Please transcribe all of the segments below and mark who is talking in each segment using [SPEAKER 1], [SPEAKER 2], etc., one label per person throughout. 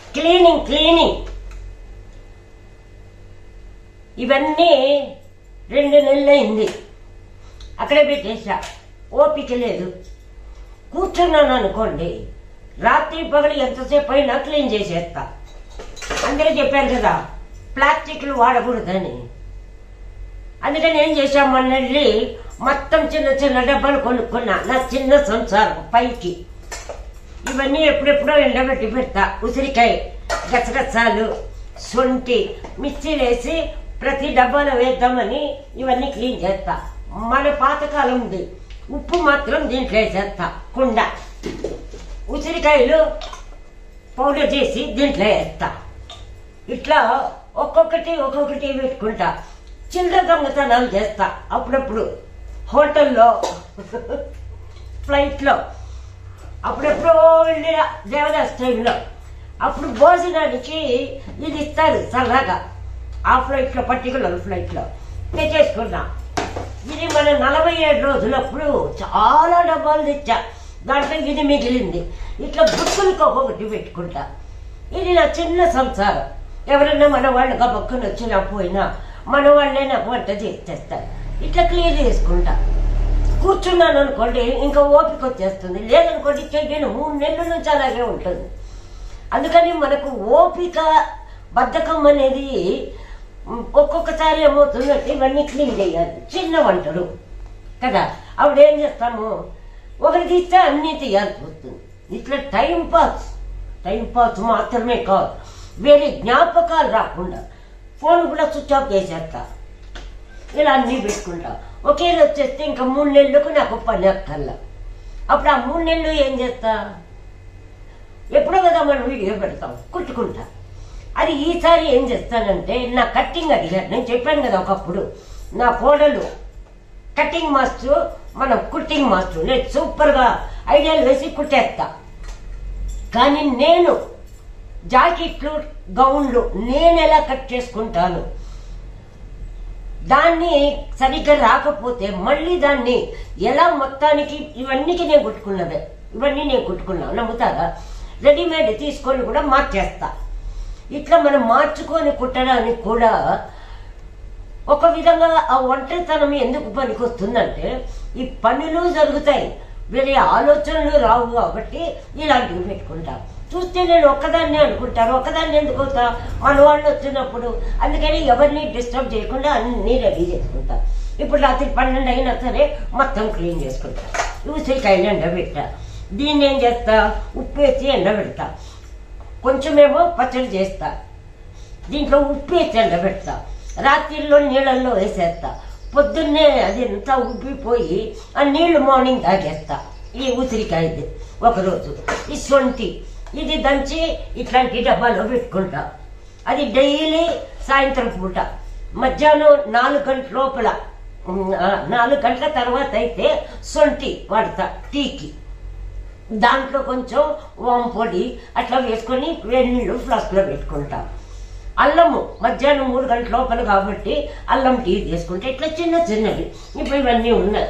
[SPEAKER 1] cleaning cleaning ఇవన్నీ రెండు నెలలైంది అక్కడే పెట్టేసా ఓపిక లేదు కూర్చున్నాను అనుకోండి రాత్రి పగలు ఎంతసేపు అయినా క్లీన్ చేసేస్తా అందరూ చెప్పారు కదా ప్లాస్టిక్లు వాడకూడదని అందుకని ఏం చేశాం మొన్న వెళ్ళి మొత్తం చిన్న చిన్న డబ్బాలు కొనుక్కున్నా నా చిన్న సంసారం పైకి ఇవన్నీ ఎప్పుడెప్పుడో ఎండబెట్టి పెడతా ఉసిరికాయ గచ్చగచ్చాలు సొంటి మిక్సీలు వేసి ప్రతి డబ్బాలో వేద్దామని ఇవన్నీ క్లీన్ చేస్తా మన పాతకాలం ఉంది ఉప్పు మాత్రం దీంట్లో వేసేస్తా కుండ ఉసిరికాయలు పౌడర్ చేసి దీంట్లో వేస్తా ఇట్లా ఒక్కొక్కటి ఒక్కొక్కటి పెట్టుకుంటా చిల్లర దొంగతనాలు చేస్తా అప్పుడప్పుడు హోటల్లో ఫ్లైట్లో అప్పుడెప్పుడో వెళ్ళిన దేవదాస్ టైంలో అప్పుడు భోజనానికి ఇది ఇస్తారు సరదాగా ఆ ఫ్లైట్లో పర్టికులర్ ఫ్లైట్లో తెచ్చేసుకున్నా ఇది మన నలభై ఏడు రోజులప్పుడు చాలా డబ్బాలు తెచ్చా దాంట్లో ఇది మిగిలింది ఇట్లా గుర్తులకు ఒక్కొక్కటి పెట్టుకుంటా ఇది నా చిన్న సంసారం ఎవరైనా మన వాళ్ళు గబక్కుని వచ్చినా పోయినా మన వాళ్ళే నాకు వంట చేసి తెస్తారు ఇట్లా క్లియర్ చేసుకుంటా కూర్చున్నాను అనుకోండి ఇంకా ఓపిక వచ్చేస్తుంది లేదనుకోండి చెయ్యను మూడు నెలల నుంచి అలాగే ఉంటుంది అందుకని మనకు ఓపిక బద్ధకం అనేది ఉమ్, ఒక్కొక్కసారి ఏమవుతుందంటే ఇవన్నీ క్లీన్ చేయాలి చిన్న వంటలు కదా అప్పుడు ఏం చేస్తాము ఒకటి తీస్తే అన్నీ తీయాల్సి వస్తుంది ఇట్లా టైం పాస్ టైం పాస్ మాత్రమే కాదు వేరే జ్ఞాపకాలు రాకుండా ఫోన్ కూడా స్విచ్ ఆఫ్ చేసేస్తా ఇలా అన్నీ పెట్టుకుంటా ఒకేలా వచ్చేస్తే ఇంకా మూడు నెలలకు నాకు పని అక్కర్లా అప్పుడు ఆ మూడు నెలలు ఏం చేస్తా ఎప్పుడో కదా మనం వీడియో పెడతాం కుట్టుకుంటా అది ఈసారి ఏం చేస్తానంటే నా కట్టింగ్ అడిగారు నేను చెప్పాను కదా ఒకప్పుడు నా కోడలు కటింగ్ మాస్టర్ మనం కుట్టింగ్ మాస్టర్ నేను సూపర్గా ఐడియాలు వేసి కుట్టేస్తా కానీ నేను జాకెట్లు గౌన్లు నేను ఎలా కట్ చేసుకుంటాను దాన్ని సరిగ్గా రాకపోతే మళ్ళీ దాన్ని ఎలా మొత్తానికి ఇవన్నీకి నేను కుట్టుకున్నదే ఇవన్నీ నేను కుట్టుకున్నా నమ్ముతారా రెడీమేడ్ తీసుకొని కూడా మార్చేస్తా ఇట్లా మనం మార్చుకొని కుట్టడానికి కూడా ఒక విధంగా ఆ ఒంటరితనం ఎందుకు పనికొస్తుందంటే ఈ పనులు జరుగుతాయి వేరే ఆలోచనలు రావు కాబట్టి ఇలాంటివి పెట్టుకుంటా చూస్తే నేను ఒక్కదాన్ని అనుకుంటాను ఒక్కదాన్ని ఎందుకు అవుతా మన వాళ్ళు వచ్చినప్పుడు అందుకని ఎవరిని డిస్టర్బ్ చేయకుండా అన్ని రెడీ చేసుకుంటా ఇప్పుడు రాత్రి పన్నెండు అయినా సరే మొత్తం క్లీన్ చేసుకుంటా ఉసిరికాయలు ఎండబెట్టా దీన్ని ఏం చేస్తా ఉప్పు వేసి ఎండబెడతా కొంచెమేమో పచ్చడి చేస్తా దీంట్లో ఉప్పు వేసి ఎండబెడతా రాత్రిలో నీళ్ళల్లో వేసేస్తా పొద్దున్నే అది అంతా ఉబ్బిపోయి ఆ నీళ్లు మార్నింగ్ తాగేస్తా ఈ ఉసిరికాయది ఒకరోజు ఈ సొంటి ఇది దంచి ఇట్లాంటి డబ్బాలో పెట్టుకుంటా అది డైలీ సాయంత్రం పూట మధ్యాహ్నం నాలుగు గంటల లోపల ఉమ్, ఆ, నాలుగు గంటల తర్వాత అయితే సొంటి వాడతా టీకి దాంట్లో కొంచెం వామ్ పొడి అట్లా వేసుకొని వేడి నీళ్ళు ఫ్లాస్క్లో పెట్టుకుంటాం అల్లము మధ్యాహ్నం మూడు గంటల లోపల కాబట్టి అల్లం టీ తీసుకుంటే ఇట్లా చిన్న చిన్నవి ఇప్పుడు ఇవన్నీ ఉన్నాయి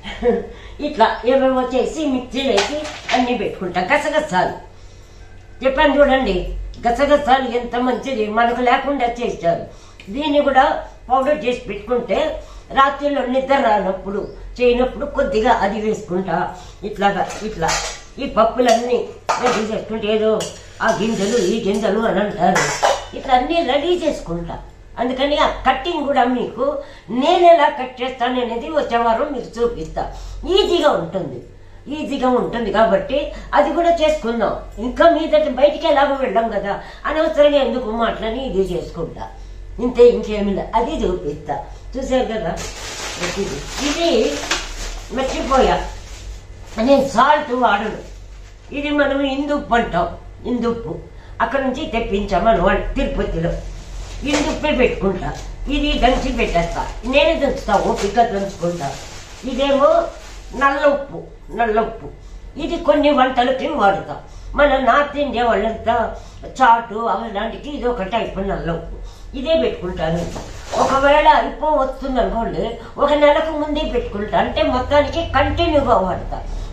[SPEAKER 1] ఇట్లా ఏవేవో చేసి మిక్సీ వేసి అన్నీ పెట్టుకుంటాం గసగసాలు చెప్పాను చూడండి గసగసాలు ఎంత మంచిది మనకు లేకుండా చేస్తారు దీన్ని కూడా పౌడర్ చేసి పెట్టుకుంటే రాత్రిలో నిద్ర రానప్పుడు చేయనప్పుడు కొద్దిగా అది వేసుకుంటా ఇట్లాగా ఇట్లా ఈ పప్పులన్నీ రెడీ చేసుకుంటే ఏదో ఆ గింజలు ఈ గింజలు అని అంటారు ఇట్లా అన్నీ రెడీ చేసుకుంటా అందుకని ఆ కట్టింగ్ కూడా మీకు నేను ఎలా కట్ చేస్తాను అనేది వచ్చే వారం మీకు చూపిస్తా ఈజీగా ఉంటుంది ఈజీగా ఉంటుంది కాబట్టి అది కూడా చేసుకుందాం ఇంకా మీదటి బయటికి ఎలాగో వెళ్ళాం కదా అనవసరంగా ఎందుకు మాటలని ఇది చేసుకుంటా ఇంతే ఇంకేమి లేదు అది చూపిస్తా చూసారు కదా ఇది ఇది మర్చిపోయా నేను సాల్ట్ వాడను ఇది మనం ఇందుప్పు అంటాం ఇందుప్పు అక్కడ నుంచి తెప్పించాం మనం వాళ్ళు తిరుపతిలో ఇందుప్పే పెట్టుకుంటా ఇది దంచి పెట్టేస్తా నేనే దంచుతా ఓపిక దంచుకుంటా ఇదేమో నల్ల ఉప్పు నల్ల ఉప్పు ఇది కొన్ని వంటలకి వాడుతాం మన నార్త్ ఇండియా వాళ్ళంతా చాటు అలాంటికి ఇది ఒక టైప్ నల్ల ఉప్పు ఇదే పెట్టుకుంటాను ఒకవేళ అయిపో వస్తుంది అనుకోండి ఒక నెలకు ముందే పెట్టుకుంటా అంటే మొత్తానికి కంటిన్యూగా వాడతా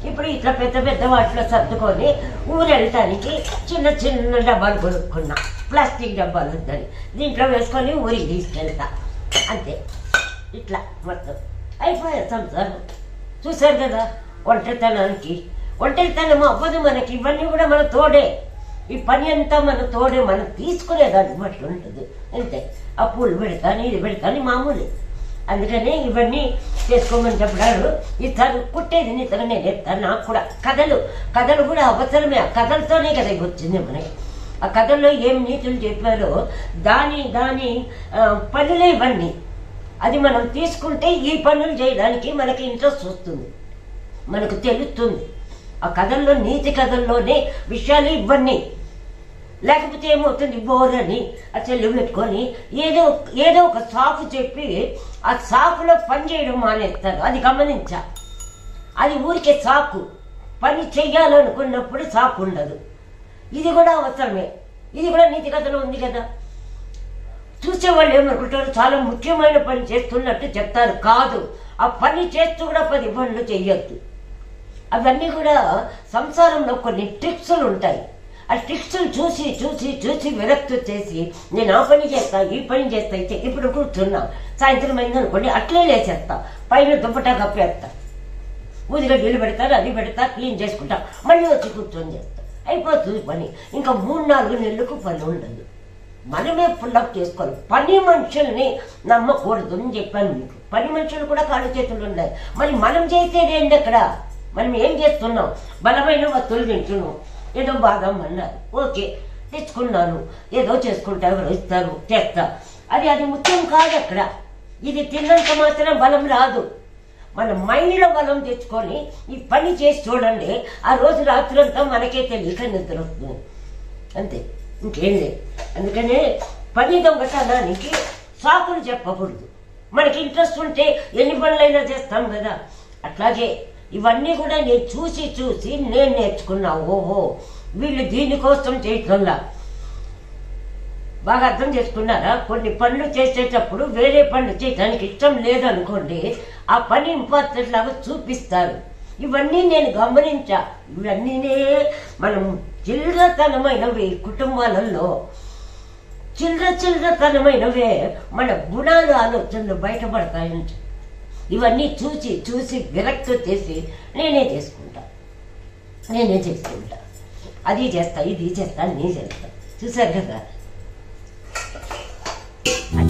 [SPEAKER 1] ఇప్పుడు ఇట్లా పెద్ద పెద్ద వాటిలో సర్దుకొని ఊరు వెళ్ళటానికి చిన్న చిన్న డబ్బాలు కొనుక్కున్నా ప్లాస్టిక్ డబ్బాలు వద్దని దీంట్లో వేసుకొని ఊరికి తీసుకెళ్తా అంతే ఇట్లా మొత్తం అయిపోయా సంసారం చూశారు కదా ఒంటరితనానికి ఒంటరితనం అవ్వదు మనకి ఇవన్నీ కూడా మన తోడే ఈ పని అంతా మన తోడే మనం తీసుకునేదాన్ని బట్టి ఉంటుంది అంతే ఆ పూలు పెడతాను ఇది పెడతాను మామూలు అందుకని ఇవన్నీ చేసుకోమని చెప్పడారు ఈసారి కుట్టేది నీతగా నేను చెప్తాను నాకు కూడా కథలు కథలు కూడా అవసరమే ఆ కథలతోనే కదా ఇవి వచ్చింది మనకి ఆ కథల్లో ఏం నీతులు చెప్పారో దాని దాని ఆ, పనులే ఇవన్నీ అది మనం తీసుకుంటే ఈ పనులు చేయడానికి మనకి ఇంట్రెస్ట్ వస్తుంది మనకు తెలుస్తుంది ఆ కథల్లో నీతి కథల్లోనే విషయాలు ఇవన్నీ లేకపోతే ఏమవుతుంది బోర్ అని ఆ చెల్లి పెట్టుకొని ఏదో ఏదో ఒక సాకు చెప్పి ఆ సాకులో పని చేయడం మానేస్తారు అది గమనించా అది ఊరికే సాకు పని చెయ్యాలనుకున్నప్పుడు సాకు ఉండదు ఇది కూడా అవసరమే ఇది కూడా నీతి కథలో ఉంది కదా చూసేవాళ్ళు ఏమనుకుంటారు చాలా ముఖ్యమైన పని చేస్తున్నట్టు చెప్తారు కాదు ఆ పని చేస్తూ కూడా పది పనులు చెయ్యొద్దు అవన్నీ కూడా సంసారంలో కొన్ని ట్రిక్స్లు ఉంటాయి ఆ ట్రిక్స్లు చూసి చూసి చూసి విరక్తి చేసి నేను ఆ పని చేస్తా ఈ పని చేస్తా ఇది చే- ఇప్పుడు కూర్చున్నా సాయంత్రం అయింది అనుకోండి అట్లే లేచేస్తా పైన దుప్పటా కప్పేస్తా ఊదిగడ్డలు పెడతారు అది పెడతా క్లీన్ చేసుకుంటా మళ్ళీ వచ్చి కూర్చొని చేస్తా అయిపోతుంది పని ఇంకా మూడు నాలుగు నెలలకు పని ఉండదు మనమే పుల్లప్ చేసుకోవాలి పని మనుషుల్ని నమ్మకూడదు అని చెప్పాను మీకు పని మనుషులు కూడా కాళ్ళు చేతులు ఉన్నాయి మరి మనం చేసేది ఏంటి అక్కడ మనం ఏం చేస్తున్నాం బలమైన వస్తువులు తింటున్నాం ఏదో బాదం అన్నారు ఓకే తెచ్చుకున్నాను ఏదో చేసుకుంటా ఎవరు ఇస్తారు చేస్తా అది అది ముఖ్యం కాదు అక్కడ ఇది తిన్నంత మాత్రం బలం రాదు మన మైండ్లో బలం తెచ్చుకొని ఈ పని చేసి చూడండి ఆ రోజు రాత్రంతా మనకే తెలియక నిద్ర వస్తుంది అంతే ఇంకేం లేదు అందుకనే పని దొంగతనానికి సాకులు చెప్పకూడదు మనకి ఇంట్రెస్ట్ ఉంటే ఎన్ని పనులైనా చేస్తాం కదా అట్లాగే ఇవన్నీ కూడా నేను చూసి చూసి నేను నేర్చుకున్నా ఓహో వీళ్ళు దీనికోసం చేయటంలా బాగా అర్థం చేసుకున్నారా కొన్ని పనులు చేసేటప్పుడు వేరే పనులు చేయడానికి ఇష్టం లేదనుకోండి ఆ పని ఇంపార్టెంట్ లాగా చూపిస్తారు ఇవన్నీ నేను గమనించా ఇవన్నీనే మనం చిల్లరతనమైనవి కుటుంబాలలో చిల్లర చిల్లరతనమైనవే మన గుణాలు ఆలోచనలు బయటపడతాయంట ఇవన్నీ చూసి చూసి విరక్తి చేసి నేనే చేసుకుంటా నేనే చేసుకుంటా అది చేస్తా ఇది చేస్తా నీ చేస్తా చూసారు కదా